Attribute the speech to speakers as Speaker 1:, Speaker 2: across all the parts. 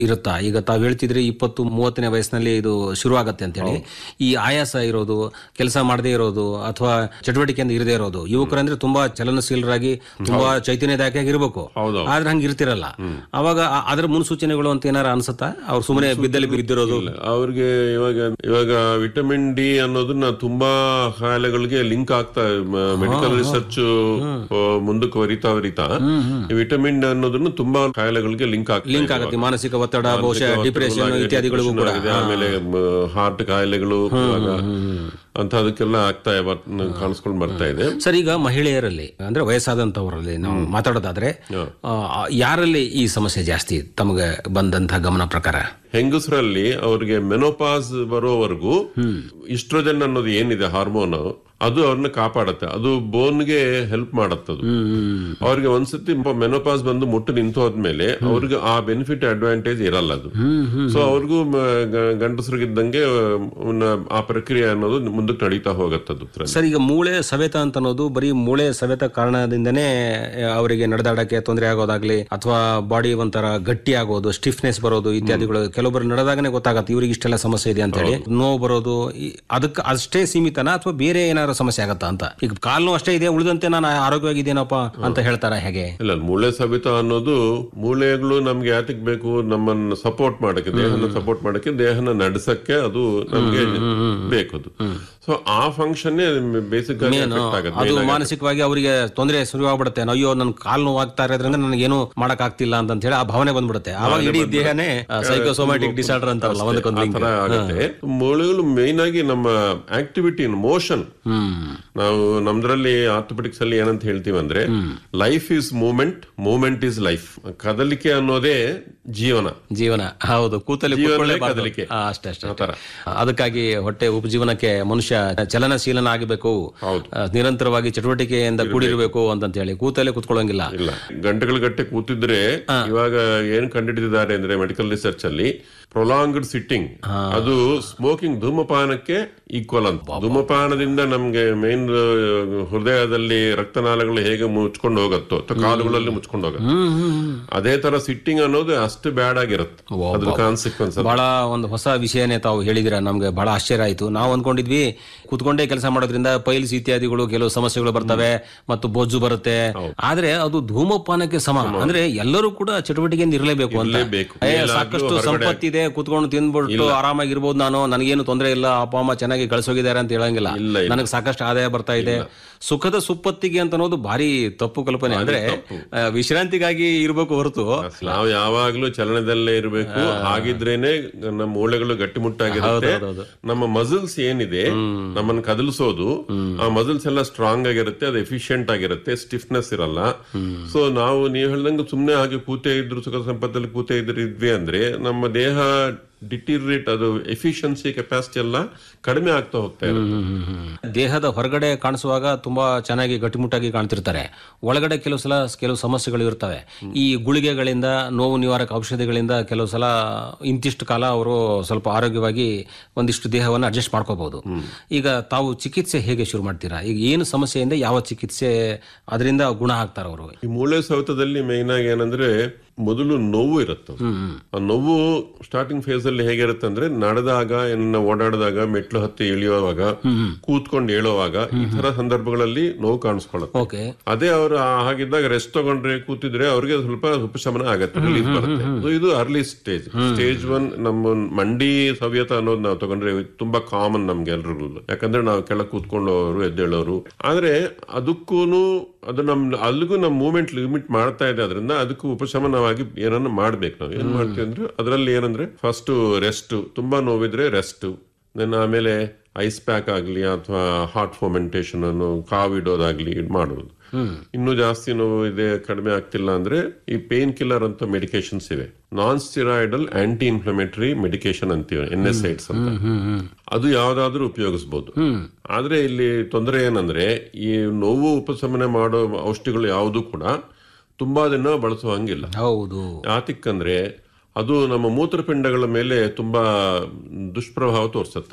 Speaker 1: ಇರುತ್ತಾ ಈಗ ತಾವು ಹೇಳ್ತಿದ್ರಿ ಇಪ್ಪತ್ತು ಮೂವತ್ತನೇ ವಯಸ್ಸಿನಲ್ಲಿ ಇದು ಶುರುವಾಗತ್ತೆ ಅಂತ ಹೇಳಿ ಈ ಆಯಾಸ ಇರೋದು ಕೆಲಸ ಮಾಡದೇ ಇರೋದು ಅಥವಾ ಚಟುವಟಿಕೆಯಿಂದ ಇರದೇ ಇರೋದು ಯುವಕರಂದ್ರೆ ತುಂಬಾ ಚಲನಶೀಲರಾಗಿ ತುಂಬಾ ಚೈತನ್ಯದಾಯಕ ಇರಬೇಕು
Speaker 2: ಹೌದು
Speaker 1: ಆದ್ರೆ ಹಂಗೆ ಇರ್ತಿರಲ್ಲ ಅವಾಗ ಆ- ಅದರ ಮುನ್ಸೂಚನೆಗಳು ಅಂತ ಏನಾರ ಅನ್ಸುತ್ತಾ ಅವ್ರು ಸುಮ್ಮನೆ ಬಿದ್ದಲ್ಲಿ ಬಿದ್ದಿರೋದು
Speaker 2: ಅವ್ರಿಗೆ ಇವಾಗ ಇವಾಗ ವಿಟಮಿನ್ ಡಿ ಅನ್ನೋದನ್ನ ತುಂಬಾ ಕಾಯಿಲೆಗಳಿಗೆ ಲಿಂಕ್ ಆಗ್ತಾ ಮೆಡಿಕಲ್ ರಿಸರ್ಚ್ ಮುಂದಕ್ಕೆ ವರಿತಾ ವರಿತಾ ಈ ವಿಟಮಿನ್ ಡಿ ಅನ್ನೋದನ್ನ ತುಂಬಾ ಕಾಯಿಲೆಗಳಿಗೆ ಲಿಂಕ್ ಆಗ್ತಾ
Speaker 1: ಲಿಂಕ್ ಆಗತ್ತೆ ಮಾನಸಿಕ ಒತ್ತಡ ಬಹುಶಃ ಡಿಪ್ರೆಷನ್ ಇತ್ಯಾದಿಗಳಿಗೂ ಕೂಡ
Speaker 2: ಇದೆ. ಆಮೇಲೆ ಹಾರ್ಟ್ ಕಾಯಿಲೆಗಳು ಇವಾಗ ಅಂತದಕ್ಕೆಲ್ಲ ಆಗ್ತಾ ಬರ್- ಕಾಣಿಸ್ಕೊಂಡು ಬರ್ತಾ ಇದೆ
Speaker 1: ಸರ್ ಈಗ ಮಹಿಳೆಯರಲ್ಲಿ ಅಂದ್ರೆ ವಯಸ್ಸಾದಂತವರಲ್ಲಿ ನಾವು ಮಾತಾಡೋದಾದ್ರೆ ಆ, ಯಾರಲ್ಲಿ ಈ ಸಮಸ್ಯೆ ಜಾಸ್ತಿ ತಮಗೆ ಬಂದಂತಹ ಗಮನ ಪ್ರಕಾರ
Speaker 2: ಹೆಂಗಸರಲ್ಲಿ ಅವ್ರಿಗೆ ಮೆನೋಪಾಸ್ ಬರೋವರೆಗೂ ಇಸ್ಟ್ರೋಜನ್ ಅನ್ನೋದು ಏನಿದೆ ಹಾರ್ಮೋನ್ ಅದು ಅವ್ರನ್ನ ಕಾಪಾಡತ್ತೆ ಅದು ಬೋನ್ಗೆ ಹೆಲ್ಪ್ ಮಾಡತ್ತದು ಅವ್ರಿಗೆ ಒಂದ್ಸತಿ ಮೆನೋಪಾಸ್ ಬಂದು ಮುಟ್ಟು ನಿಂತು ಹೋದ್ಮೇಲೆ ಅವ್ರಿಗೆ ಆ ಬೆನಿಫಿಟ್ ಅಡ್ವಾಂಟೇಜ್ ಇರಲ್ಲ ಅದು ಸೊ ಅವ್ರಿಗೂ ಮ- ಗ- ಗಂಡಸರಿಗಿದ್ದಂಗೆ ಅವ್ನ ಆ ಪ್ರಕ್ರಿಯೆ ಅನ್ನೋದು ಮುಂದಕ್ಕೆ ನಡೀತಾ ಹೋಗತ್ತದು
Speaker 1: ಸರ್ ಈಗ ಮೂಳೆ ಸವೆತ ಅಂತ ಅನ್ನೋದು ಬರೀ ಮೂಳೆ ಸವೆತ ಕಾರಣದಿಂದನೇ ಆ, ಅವರಿಗೆ ನಡೆದಾಡಕ್ಕೆ ತೊಂದರೆ ಆಗೋದಾಗ್ಲಿ ಅಥವಾ ಬಾಡಿ ಒಂಥರ ಗಟ್ಟಿ ಆಗೋದು ಸ್ಟಿಫ್ನೆಸ್ ಬರೋದು ಇತ್ಯಾದಿಗಳು ಕೆಲವೊಬ್ಬರು ನಡೆದಾಗನೇ ಗೊತ್ತಾಗತ್ತೆ ಇವ್ರಿಗೆ ಇಷ್ಟೆಲ್ಲ ಸಮಸ್ಯೆ ಇದೆ ಅಂತ ಹೇಳಿ ನೋವು ಬರೋದು ಈ- ಅದಕ್ಕೆ ಅಷ್ಟೇ ಸೀಮಿತನ ಅಥವಾ ಬೇರೆ ಏನಾದ್ರು ಸಮಸ್ಯೆ ಆಗತ್ತಾ ಅಂತ ಈಗ ಕಾಲು ನೋವು ಅಷ್ಟೇ ಇದೆ ಉಳಿದಂತೆ ನಾನು ಆರೋಗ್ಯವಾಗಿದ್ದೇನಪ್ಪ ಅಂತ ಹೇಳ್ತಾರ ಹೇಗೆ
Speaker 2: ಇಲ್ಲ ಮೂಳೆ ಸವಿತ ಅನ್ನೋದು ಮೂಳೆಗಳು ನಮ್ಗೆ ಯಾತಕ್ ಬೇಕು ನಮ್ಮನ್ನ ಸಪೋರ್ಟ್ ಮಾಡಕ್ಕೆ ದೇಹನ ಸಪೋರ್ಟ್ ಮಾಡಕ್ಕೆ ದೇಹನ ನಡೆಸಕ್ಕೆ ಅದು ನಮ್ಗೆ ಬೇಕು ಅದು ಸೊ ಆ ಫಂಕ್ಷನ್ ಬೇಸಿಕ್ ಆಗಿ affect ಆಗುತ್ತೆ
Speaker 1: ಅದು ಮಾನಸಿಕವಾಗಿ ಅವರಿಗೆ ತೊಂದರೆ ಶುರುವಾಗ್ಬಿಡುತ್ತೆ ಅಯ್ಯೋ ನನ್ ಕಾಲು ನೋವು ಆಗ್ತಾ ಇರೋದ್ರಿಂದ ನನಗೇನು ಮಾಡಕ್ ಆಗ್ತಿಲ್ಲ ಅಂತ ಹೇಳಿ ಆ ಭಾವನೆ ಬಂದ್ಬಿಡುತ್ತೆ ಆವಾಗ ಇಡೀ ದೇಹನೇ ಸೈಕೋಸೋಮ್ಯಾಟಿಕ್ ಡಿಸಾರ್ಡರ್ ಅಂತಾರಲ್ಲ ಒಂದಕ್ಕೊಂದು
Speaker 2: ಆ
Speaker 1: ಲಿಂಕ್
Speaker 2: ತರ ಆಗುತ್ತೆ ಮೂಳೆಗಳು ಮೇನ್ ಆಗಿ ನಮ್ಮ ಆಕ್ಟಿವಿಟಿ ಮೋಷನ್ ನಾವು ನಮ್ದ್ರಲ್ಲಿ ಆರ್ಥೋಪೆಟಿಕ್ಸ್ ಅಲ್ಲಿ ಏನಂತ ಹೇಳ್ತೀವಿ ಅಂದ್ರೆ life is moment moment is life ಕದಲಿಕೆ ಅನ್ನೋದೇ ಜೀವನ
Speaker 1: ಜೀವನ ಹೌದು ಕೂತಲ್ಲಿ
Speaker 2: ಜೀವನವೇ
Speaker 1: ಕೂತ್ಕೊಳ್ಳೇಬಾರ್ದು.
Speaker 2: ಕದಲಿಕೆ.
Speaker 1: ಆ, ಅಷ್ಟೇ ಅಷ್ಟೇ
Speaker 2: ಆ ತರ.
Speaker 1: ಅದಕ್ಕಾಗಿ ಹೊಟ್ಟೆ ಉಪಜೀವನಕ್ಕೆ ಮನುಷ್ಯ ಚಲನಶೀಲನ ಆಗಬೇಕು
Speaker 2: ಹೌದು.
Speaker 1: ಆ, ನಿರಂತರವಾಗಿ ಚಟುವಟಿಕೆಯಿಂದ ಕೂಡಿರಬೇಕು ಅಂತಂತ ಹೇಳಿ ಕೂತಲ್ಲೇ ಕೂತ್ಕೊಳ್ಳೋಂಗಿಲ್ಲ
Speaker 2: ಇಲ್ಲ ಗಂಟೆಗಳ ಗಟ್ಟೆ ಕೂತಿದ್ರೆ ಇವಾಗ ಏನ್ ಕಂಡುಹಿಡಿದಿದ್ದಾರೆ ಅಂದ್ರೆ ಮೆಡಿಕಲ್ ರಿಸರ್ಚ್ ಅಲ್ಲಿ ಪ್ರೊಲಾಂಗ್ಡ್ ಸಿಟ್ಟಿಂಗ್ ಅದು ಸ್ಮೋಕಿಂಗ್ ಧೂಮಪಾನಕ್ಕೆ ಈಕ್ವಲ್ ಅಂತ ಧೂಮಪಾನದಿಂದ ನಮ್ಗೆ ಮೇನ್ ಹೃದಯದಲ್ಲಿ ರಕ್ತನಾಳಗಳು ಹೇಗೆ ಮುಚ್ಕೊಂಡು ಹೋಗುತ್ತೋ ಅಥವಾ ಕಾಲುಗಳಲ್ಲಿ ಮುಚ್ಕೊಂಡು ಹೋಗುತ್ತೆ ಅದೇ ತರ ಸಿಟ್ಟಿಂಗ್ ಅನ್ನೋದು ಅಷ್ಟು ಬ್ಯಾಡ್ ಆಗಿರುತ್ತೆ ಅದ್ರ ಕಾನ್ಸಿಕ್ವೆನ್ಸ್
Speaker 1: ಬಹಳ ಒಂದು ಹೊಸ ವಿಷಯನೇ ತಾವು ಹೇಳಿದಿರ ನಮ್ಗೆ ಬಹಳ ಆಶ್ಚರ್ಯ ಆಯ್ತು ನಾವು ಅಂದ್ಕೊಂಡಿದ್ವಿ ಕೂತ್ಕೊಂಡೇ ಕೆಲಸ ಮಾಡೋದ್ರಿಂದ ಪೈಲ್ಸ್ ಇತ್ಯಾದಿಗಳು ಕೆಲವು ಸಮಸ್ಯೆಗಳು ಬರ್ತವೆ ಮತ್ತು ಬೊಜ್ಜು ಬರುತ್ತೆ ಆದ್ರೆ ಅದು ಧೂಮಪಾನಕ್ಕೆ ಸಮ ಅಂದ್ರೆ ಎಲ್ಲರೂ ಕೂಡ ಚಟುವಟಿಕೆಯಿಂದ ಇರಲೇಬೇಕು ಅಂತ
Speaker 2: ಇರ್ಲೇಬೇಕು.
Speaker 1: ಏ,
Speaker 2: ಮೇಲಾಗ್ಲೂ
Speaker 1: ಸಾಕಷ್ಟು
Speaker 2: ಹೊರಗಡೆ
Speaker 1: ಸಂಪತ್ತಿದೆ ಕೂತ್ಕೊಂಡು ತಿಂದ್ಬಿಟ್ಟು ಆರಾಮಾಗಿರ್ಬೋದು ನಾನು ನನಗೇನು ತೊಂದರೆ ಇಲ್ಲ ಅಪ್ಪ ಅಮ್ಮ ಚೆನ್ನಾಗಿ ಕಳ್ಸೋಗಿದ್ದಾರೆ ಅಂತ ಹೇಳಂಗಿಲ್ಲ
Speaker 2: ಇಲ್ಲ, ಇಲ್ಲ.
Speaker 1: ನನಗೆ ಸಾಕಷ್ಟು ಆದಾಯ ಬರ್ತಾ ಇದೆ ಸುಖದ ಸುಪ್ಪತ್ತಿಗೆ ಅಂತ ಅನ್ನೋದು ಭಾರಿ ತಪ್ಪು ಕಲ್ಪನೆ ಅಂದ್ರೆ ಆ, ವಿಶ್ರಾಂತಿಗಾಗಿ ಇರ್ಬೇಕು ಹೊರತು
Speaker 2: ನಾವು ಯಾವಾಗ್ಲೂ ಚಲನದಲ್ಲೇ ಇರಬೇಕು ಹಾಗಿದ್ರೇನೆ ನಮ್ಮ ಮೂಳೆಗಳು ಗಟ್ಟಿಮುಟ್ಟಾಗಿರುತ್ತೆ ನಮ್ಮ ಮಸಲ್ಸ್ ಏನಿದೆ ನಮ್ಮನ್ನ ಕದಲಿಸೋದು ಆ ಮಸಲ್ಸ್ ಎಲ್ಲ ಸ್ಟ್ರಾಂಗ್ ಆಗಿರುತ್ತೆ ಅದು ಎಫಿಷಿಯಂಟ್ ಆಗಿರುತ್ತೆ ಸ್ಟಿಫ್ನೆಸ್ ಇರಲ್ಲ ಸೊ ನಾವು ನೀವು ಹೇಳ್ದಂಗೆ ಸುಮ್ನೆ ಹಾಗೆ ಕೂತೇ ಇದ್ರು ಸುಖ ಸಂಪತ್ತಲ್ಲಿ ಕೂತೇ ಇದ್ರು ಇದ್ವಿ ಅಂದ್ರೆ ನಮ್ಮ ದೇಹ ಡಿಟಿರೇಟ್ ಅದು ಎಫಿಷಿಯನ್ಸಿ ಕೆಪಾಸಿಟಿ ಎಲ್ಲ ಕಡಿಮೆ ಆಗ್ತಾ ಹೋಗ್ತಾ ಇರುತ್ತೆ
Speaker 1: ದೇಹದ ಹೊರಗಡೆ ಕಾಣಿಸುವಾಗ ತುಂಬಾ ಚೆನ್ನಾಗಿ ಗಟ್ಟಿಮುಟ್ಟಾಗಿ ಕಾಣ್ತಿರ್ತಾರೆ ಒಳಗಡೆ ಕೆಲವು ಸಲ ಕೆಲವು ಸಮಸ್ಯೆಗಳು ಇರ್ತವೆ ಈ ಗುಳಿಗೆಗಳಿಂದ ನೋವು ನಿವಾರಕ ಔಷಧಿಗಳಿಂದ ಕೆಲವು ಸಲ ಇಂತಿಷ್ಟು ಕಾಲ ಅವರು ಸ್ವಲ್ಪ ಆರೋಗ್ಯವಾಗಿ ಒಂದಿಷ್ಟು ದೇಹವನ್ನು ಅಡ್ಜಸ್ಟ್ ಮಾಡ್ಕೋಬಹುದು ಈಗ ತಾವು ಚಿಕಿತ್ಸೆ ಹೇಗೆ ಶುರು ಮಾಡ್ತೀರಾ ಈಗ ಏನು ಸಮಸ್ಯೆಯಿಂದ ಯಾವ ಚಿಕಿತ್ಸೆ ಅದರಿಂದ ಗುಣ ಆಗ್ತಾರ ಅವರು
Speaker 2: ಈ ಮೂಳೆ ಸವೆತದಲ್ಲಿ ಮೇನ್ ಆಗಿ ಏನಂದ್ರೆ ಮೊದಲು ನೋವು ಇರುತ್ತೆ ಆ ನೋವು ಸ್ಟಾರ್ಟಿಂಗ್ ಫೇಸ್ ಅಲ್ಲಿ ಹೇಗಿರುತ್ತೆ ಅಂದ್ರೆ ನಡೆದಾಗ ಏನ ಓಡಾಡಿದಾಗ ಮೆಟ್ಲು ಹತ್ತಿ ಇಳಿಯುವಾಗ ಕೂತ್ಕೊಂಡು ಹೇಳುವಾಗ ಈ ತರ ಸಂದರ್ಭಗಳಲ್ಲಿ ನೋವು ಕಾಣಿಸ್ಕೊಳ್ಳುತ್ತೆ
Speaker 1: ಓಕೆ
Speaker 2: ಅದೇ ಅವರು ಹಾಗಿದ್ದಾಗ ರೆಸ್ಟ್ ತಗೊಂಡ್ರೆ ಕೂತಿದ್ರೆ ಅವ್ರಿಗೆ ಸ್ವಲ್ಪ ಉಪಶಮನ ಆಗತ್ತೆ ರಿಲೀಫ್ ಬರುತ್ತೆ So ಇದು ಅರ್ಲಿ ಸ್ಟೇಜ್ ಸ್ಟೇಜ್ ಒನ್ ನಮ್ಮ ಮಂಡಿ ಸವ್ಯತ ಅನ್ನೋದು ನಾವು ತಗೊಂಡ್ರೆ ಇದು ತುಂಬಾ ಕಾಮನ್ ನಮ್ಗೆ ಎಲ್ರಿಗೂ ಯಾಕಂದ್ರೆ ನಾವು ಕೆಳಗೆ ಕೂತ್ಕೊಳ್ಳೋರು ಎದ್ದೇಳೋರು ಆದ್ರೆ ಅದಕ್ಕೂನು ಅದು ನಮ್ ಅಲ್ಲಿಗೂ ನಮ್ ಮೂವ್ಮೆಂಟ್ ಲಿಮಿಟ್ ಮಾಡ್ತಾ ಇದೆ ಅದರಿಂದ ಅದಕ್ಕೂ ಉಪಶಮನವಾಗಿ ಏನನ್ನ ಮಾಡ್ಬೇಕು ನಾವು ಏನ್ ಮಾಡ್ತೀವಿ ಅಂದ್ರೆ ಅದರಲ್ಲಿ ಏನಂದ್ರೆ ಫಸ್ಟ್ ರೆಸ್ಟ್ ತುಂಬಾ ನೋವಿದ್ರೆ ರೆಸ್ಟ್ ದೆನ್ ಆಮೇಲೆ ಐಸ್ ಪ್ಯಾಕ್ ಆಗ್ಲಿ ಅಥವಾ ಹಾರ್ಟ್ ಫೋಮೆಂಟೇಶನ್ ಅನ್ನು ಕಾವಿಡೋದಾಗ್ಲಿ ಮಾಡೋದು ಇನ್ನೂ ಜಾಸ್ತಿ ನೋವು ಇದೆ ಕಡಿಮೆ ಆಗ್ತಿಲ್ಲ ಅಂದ್ರೆ ಈ ಪೇನ್ ಕಿಲ್ಲರ್ ಅಂತ ಮೆಡಿಕೇಶನ್ಸ್ ಇವೆ non steroidal anti inflammatory medication ಅಂತೀವಿ ಎನ್ ಎಸ್ ಐಡ್ಸ್ ಅಂತ ಅದು ಯಾವ್ದಾದ್ರೂ ಉಪಯೋಗಿಸಬಹುದು ಆದ್ರೆ ಇಲ್ಲಿ ತೊಂದರೆ ಏನಂದ್ರೆ ಈ ನೋವು ಉಪಶಮನ ಮಾಡೋ ಔಷಧಿಗಳು ಯಾವುದು ಕೂಡ ತುಂಬಾ ದಿನ ಬಳಸುವ ಹಂಗಿಲ್ಲ
Speaker 1: ಹೌದು
Speaker 2: ಯಾತಿಕ್ಕಂದ್ರೆ ಅದು ನಮ್ಮ ಮೂತ್ರಪಿಂಡಗಳ ಮೇಲೆ ತುಂಬಾ ದುಷ್ಪ್ರಭಾವ ತೋರಿಸುತ್ತೆ ಅದು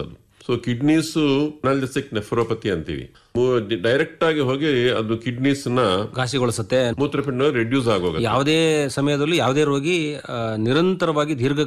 Speaker 2: ಸೊ ಕಿಡ್ನೀಸ್ ಅನಾಲಿಸಿಕ್ ನೆಫ್ರೋಪತಿ ಅಂತೀವಿ ಡೈರೆಕ್ಟ್ ಆಗಿ ಹೋಗಿ ಅದು ಕಿಡ್ನೀಸ್ ನ
Speaker 1: ಘಾಸಿಗೊಳಿಸುತ್ತೆ
Speaker 2: ಮೂತ್ರಪಿಂಡ ರೆಡ್ಯೂಸ್ ಆಗೋಗುತ್ತೆ
Speaker 1: ಯಾವುದೇ ಸಮಯದಲ್ಲೂ ಯಾವುದೇ ರೋಗಿ ಆ, ನಿರಂತರವಾಗಿ ದೀರ್ಘ